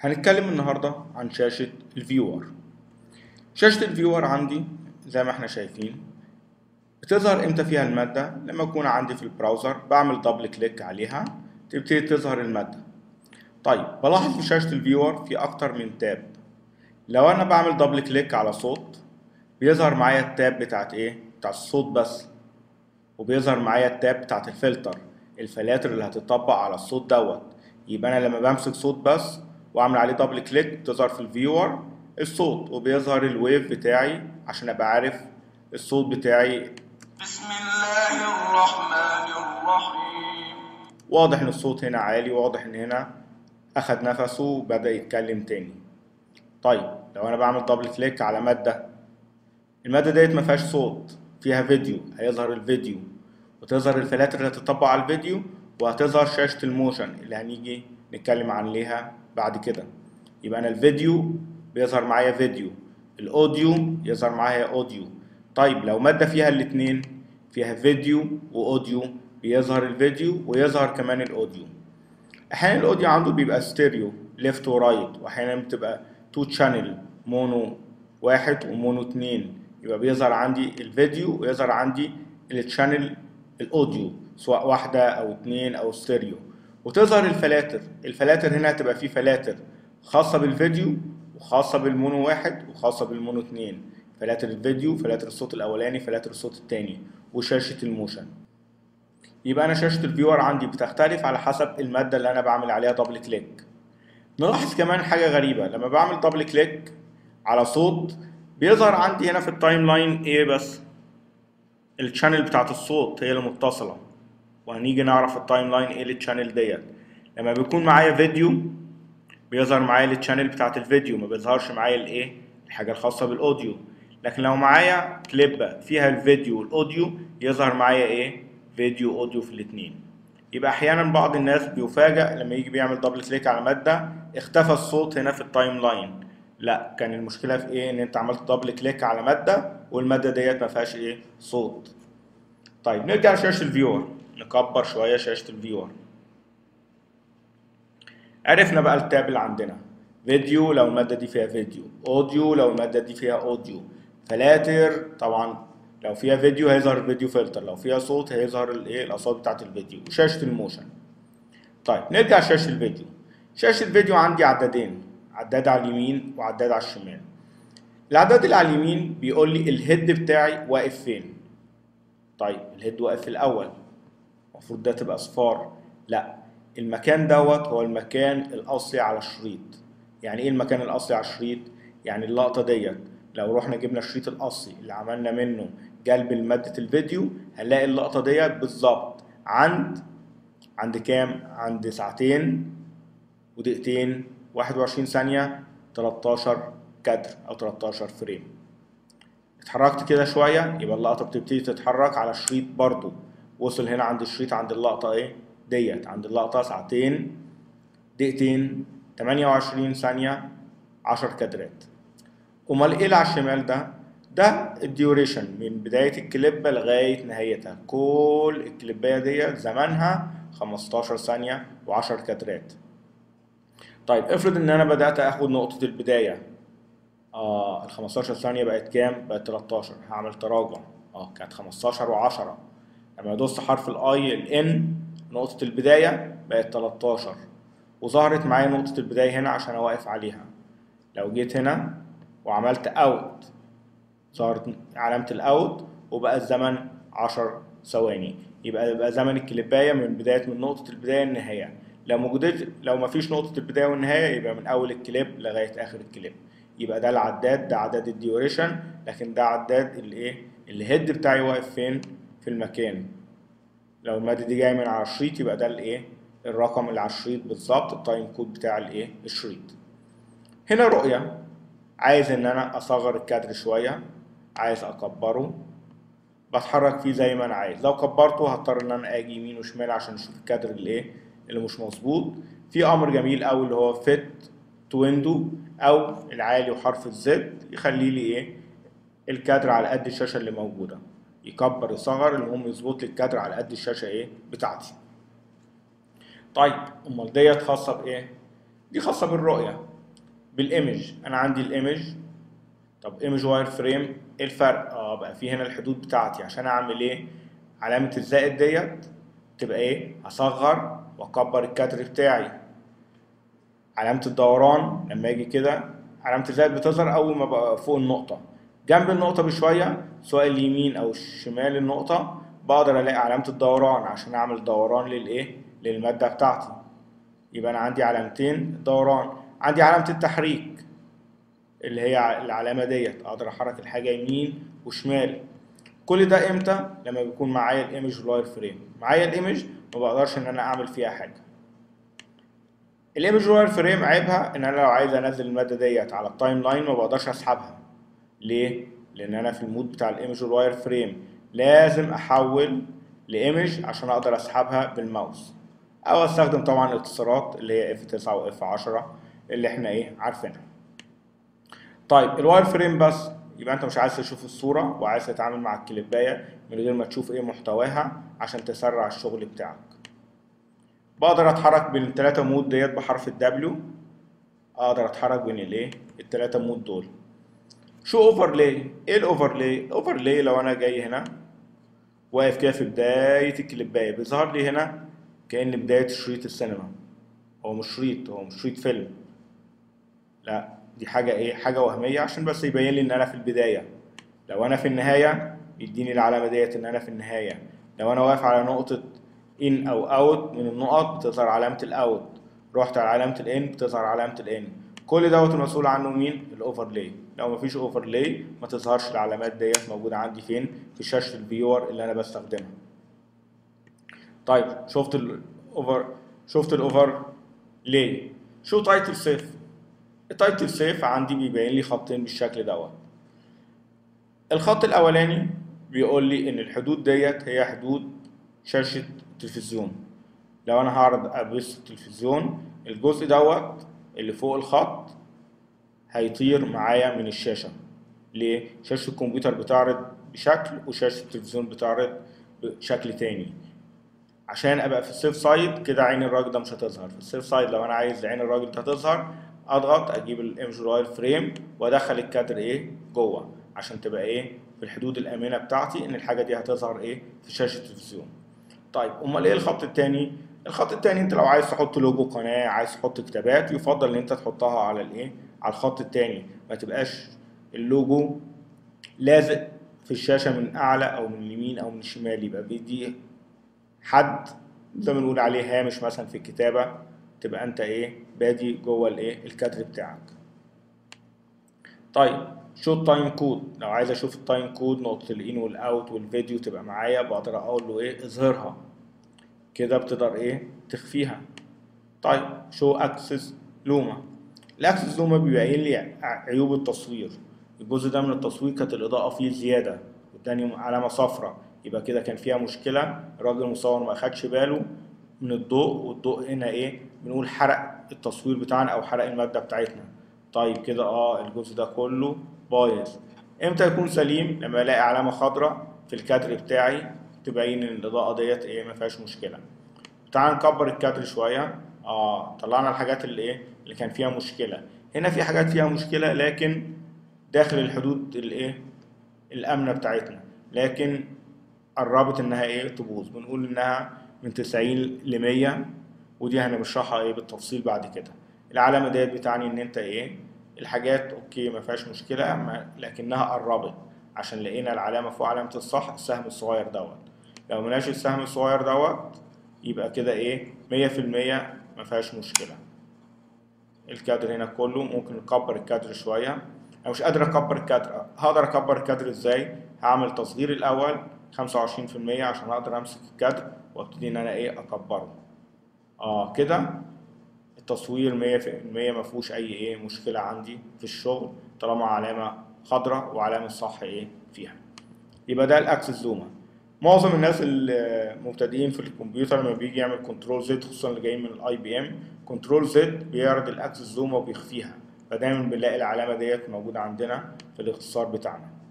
هنتكلم النهاردة عن شاشة الفيور شاشة الفيور عندي زي ما احنا شايفين بتظهر امتى فيها المادة لما يكون عندي في البراوزر بعمل دبل كليك عليها تبتدي تظهر المادة طيب بلاحظ في شاشة الفيور في أكتر من تاب لو أنا بعمل دبل كليك على صوت بيظهر معايا التاب بتاعت ايه بتاعت الصوت بس وبيظهر معايا التاب بتاعت الفلتر الفلاتر اللي هتطبق على الصوت دوت يبقى انا لما بمسك صوت بس واعمل عليه دبل كليك بتظهر في الفيور الصوت وبيظهر الويف بتاعي عشان ابقى عارف الصوت بتاعي بسم الله الرحمن الرحيم واضح ان الصوت هنا عالي واضح ان هنا اخد نفسه وبدأ يتكلم تاني طيب لو انا بعمل دبل كليك على مادة المادة ديت ما فيهاش صوت فيها فيديو هيظهر الفيديو وتظهر الفلاتر اللي هتطبق على الفيديو وهتظهر شاشة الموشن اللي هنيجي نتكلم عليها بعد كده يبقى انا الفيديو بيظهر معايا فيديو الاوديو يظهر معايا اوديو طيب لو مادة فيها الاتنين فيها فيديو واوديو بيظهر الفيديو ويظهر كمان الاوديو احيانا الاوديو عنده بيبقى ستيريو ليفت ورايت واحيانا بتبقى تو تشانل مونو واحد ومونو اتنين يبقى بيظهر عندي الفيديو ويظهر عندي التشانل الاوديو سواء واحدة او اتنين او ستيريو وتظهر الفلاتر الفلاتر هنا هتبقى فيه فلاتر خاصة بالفيديو وخاصة بالمونو واحد وخاصة بالمونو اتنين فلاتر الفيديو فلاتر الصوت الاولاني فلاتر الصوت التاني وشاشة الموشن يبقى انا شاشة الفيور عندي بتختلف على حسب المادة اللي انا بعمل عليها دبل كليك نلاحظ كمان حاجة غريبة لما بعمل دبل كليك على صوت بيظهر عندي هنا في التايم لاين ايه بس الشانل بتاعت الصوت هي اللي متصلة وهنيجي نعرف التايم لاين ايه التشانل ديت لما بيكون معايا فيديو بيظهر معايا التشانل بتاعت الفيديو ما بيظهرش معايا الايه الحاجة الخاصة بالاوديو لكن لو معايا كليب فيها الفيديو والاوديو يظهر معايا ايه فيديو اوديو في الاتنين يبقى احيانا بعض الناس بيفاجئ لما يجي بيعمل دبل كليك على مادة اختفى الصوت هنا في التايم لاين لا كان المشكلة في ايه ان انت عملت دبل كليك على مادة والمادة ديت ما فيهاش ايه صوت طيب نرجع لشاشة الفيور نكبر شوية شاشة الفيور عرفنا بقى التاب اللي عندنا فيديو لو المادة دي فيها فيديو اوديو لو المادة دي فيها اوديو فلاتر طبعا لو فيها فيديو هيظهر الفيديو فلتر لو فيها صوت هيظهر الايه الاصوات بتاعت الفيديو وشاشة الموشن طيب نرجع لشاشة الفيديو شاشة الفيديو عندي عدادين عداد على اليمين وعداد على الشمال العداد اللي على اليمين بيقول لي الهيد بتاعي واقف فين طيب الهيد واقف في الاول المفروض ده تبقى صفار لا المكان دوت هو المكان الاصلي على الشريط يعني ايه المكان الاصلي على الشريط يعني اللقطه ديت لو رحنا جبنا الشريط الاصلي اللي عملنا منه جلب لماده الفيديو هنلاقي اللقطه ديت بالظبط عند عند كام عند ساعتين ودقيقتين 21 ثانيه 13 كادر او 13 فريم اتحركت كده شويه يبقى اللقطه بتبتدي تتحرك على الشريط برضو وصل هنا عند الشريط عند اللقطه ايه ديت عند اللقطه ساعتين دقيقتين 28 ثانيه 10 كادرات امال ايه اللي على الشمال ده ده الديوريشن من بداية الكليبة لغاية نهايتها كل الكليباية ديت زمانها 15 ثانية و10 كادرات طيب افرض ان انا بدأت اخد نقطة البداية اه ال 15 ثانية بقت كام؟ بقت 13 هعمل تراجع اه كانت 15 و10 لما ادوس حرف الاي الان نقطة البداية بقت 13 وظهرت معايا نقطة البداية هنا عشان اوقف عليها لو جيت هنا وعملت اوت ظهرت علامة الاوت وبقى الزمن 10 ثواني يبقى يبقى زمن الكليباية من بداية من نقطة البداية للنهاية لو موجودة لو مفيش نقطة البداية والنهاية يبقى من أول الكليب لغاية آخر الكليب يبقى ده العداد ده عداد الديوريشن لكن ده عداد الايه الهيد بتاعي واقف فين في المكان لو المادة دي جاية من على الشريط يبقى ده الايه الرقم اللي على الشريط بالظبط التايم كود بتاع الايه الشريط هنا رؤية عايز ان انا اصغر الكادر شوية عايز اكبره بتحرك فيه زي ما انا عايز لو كبرته هضطر ان انا اجي يمين وشمال عشان اشوف الكادر الايه اللي مش مظبوط في امر جميل قوي اللي هو فيت تو ويندو او العالي وحرف الزد يخلي لي ايه الكادر على قد الشاشه اللي موجوده يكبر يصغر المهم يظبط لي الكادر على قد الشاشه ايه بتاعتي طيب امال ديت خاصه بايه دي خاصه بالرؤيه بالايمج انا عندي الايمج طب ايمج واير فريم ايه الفرق اه بقى في هنا الحدود بتاعتي عشان اعمل ايه علامه الزائد ديت تبقى ايه اصغر واكبر الكادر بتاعي علامه الدوران لما اجي كده علامه الزائد بتظهر اول ما بقى فوق النقطه جنب النقطه بشويه سواء اليمين او الشمال النقطه بقدر الاقي علامه الدوران عشان اعمل دوران للايه للماده بتاعتي يبقى انا عندي علامتين دوران عندي علامه التحريك اللي هي العلامه ديت اقدر احرك الحاجه يمين وشمال كل ده امتى لما بيكون معايا الايمج والواير فريم معايا الايمج ما بقدرش ان انا اعمل فيها حاجه الايمج والواير فريم عيبها ان انا لو عايز انزل الماده ديت على التايم لاين ما بقدرش اسحبها ليه لان انا في المود بتاع الايمج والواير فريم لازم احول لايمج عشان اقدر اسحبها بالماوس او استخدم طبعا الاختصارات اللي هي F9 و F10 اللي احنا ايه عارفينها طيب الواير فريم بس يبقى انت مش عايز تشوف الصورة وعايز تتعامل مع الكليباية من غير ما تشوف ايه محتواها عشان تسرع الشغل بتاعك بقدر اتحرك بين التلاتة مود ديت بحرف الدبليو اقدر اتحرك بين الايه التلاتة مود دول شو اوفرلاي ايه الاوفرلاي الاوفرلاي لو انا جاي هنا واقف كده في بداية الكليباية بيظهر لي هنا كأن بداية شريط السينما هو مش شريط هو مش شريط فيلم لا دي حاجة ايه حاجة وهمية عشان بس يبين لي ان انا في البداية لو انا في النهاية يديني العلامة ديت ان انا في النهاية لو انا واقف على نقطة ان او اوت من النقط بتظهر علامة الاوت رحت على علامة الان بتظهر علامة الان كل دوت المسؤول عنه مين الاوفرلاي لو مفيش اوفرلاي ما تظهرش العلامات ديت موجودة عندي فين في شاشة الفيور اللي انا بستخدمها طيب شفت الاوفر شفت الاوفر ليه شو تايتل سيف التايتل سيف عندي بيبين لي خطين بالشكل دوت الخط الاولاني بيقول لي ان الحدود ديت هي حدود شاشة التلفزيون لو انا هعرض ابث التلفزيون الجزء دوت اللي فوق الخط هيطير معايا من الشاشة ليه؟ شاشة الكمبيوتر بتعرض بشكل وشاشة التلفزيون بتعرض بشكل تاني عشان ابقى في السيف سايد كده عين الراجل ده مش هتظهر في السيف سايد لو انا عايز عين الراجل ده تظهر اضغط اجيب الايمج واير فريم وادخل الكادر ايه جوه عشان تبقى ايه في الحدود الامنه بتاعتي ان الحاجه دي هتظهر ايه في شاشه التلفزيون طيب امال ايه الخط التاني الخط التاني انت لو عايز تحط لوجو قناه عايز تحط كتابات يفضل ان انت تحطها على الايه على الخط التاني ما تبقاش اللوجو لازق في الشاشه من اعلى او من اليمين او من الشمال يبقى بيدي حد زي ما بنقول عليه هامش مثلا في الكتابه تبقى انت ايه بادي جوه الايه الكادر بتاعك طيب شو التايم كود لو عايز اشوف التايم كود نقطه الان والاوت والفيديو تبقى معايا بقدر اقول له ايه اظهرها كده بتقدر ايه تخفيها طيب شو اكسس لوما الاكسس لوما بيبين لي عيوب التصوير الجزء ده من التصوير كانت الاضاءه فيه زياده اداني علامه صفراء يبقى كده كان فيها مشكله الراجل المصور ما اخدش باله من الضوء والضوء هنا ايه بنقول حرق التصوير بتاعنا او حرق الماده بتاعتنا طيب كده اه الجزء ده كله بايظ امتى يكون سليم لما الاقي علامه خضراء في الكادر بتاعي تبين ان الاضاءه ديت ايه ما فيهاش مشكله تعال نكبر الكادر شويه اه طلعنا الحاجات اللي ايه اللي كان فيها مشكله هنا في حاجات فيها مشكله لكن داخل الحدود الايه الامنه بتاعتنا لكن قربت انها ايه تبوظ بنقول انها من 90 ل 100 ودي هنشرحها ايه بالتفصيل بعد كده العلامه ديت بتعني ان انت ايه الحاجات اوكي ما فيهاش مشكله ما لكنها قربت عشان لقينا العلامه فوق علامه الصح السهم الصغير دوت لو ملناش السهم الصغير دوت يبقى كده ايه 100% ما فيهاش مشكله الكادر هنا كله ممكن نكبر الكادر شويه انا مش قادر اكبر الكادر هقدر اكبر الكادر ازاي هعمل تصغير الاول 25% عشان اقدر امسك الكادر وابتدي ان انا ايه اكبره اه كده التصوير مية في المية مفهوش اي ايه مشكلة عندي في الشغل طالما علامة خضراء وعلامة صح ايه فيها يبقى ده الاكسس زوما معظم الناس المبتدئين في الكمبيوتر لما بيجي يعمل كنترول زد خصوصا اللي جايين من الاي بي ام كنترول زد بيعرض الاكسس زوما وبيخفيها فدايما بنلاقي العلامة ديت موجودة عندنا في الاختصار بتاعنا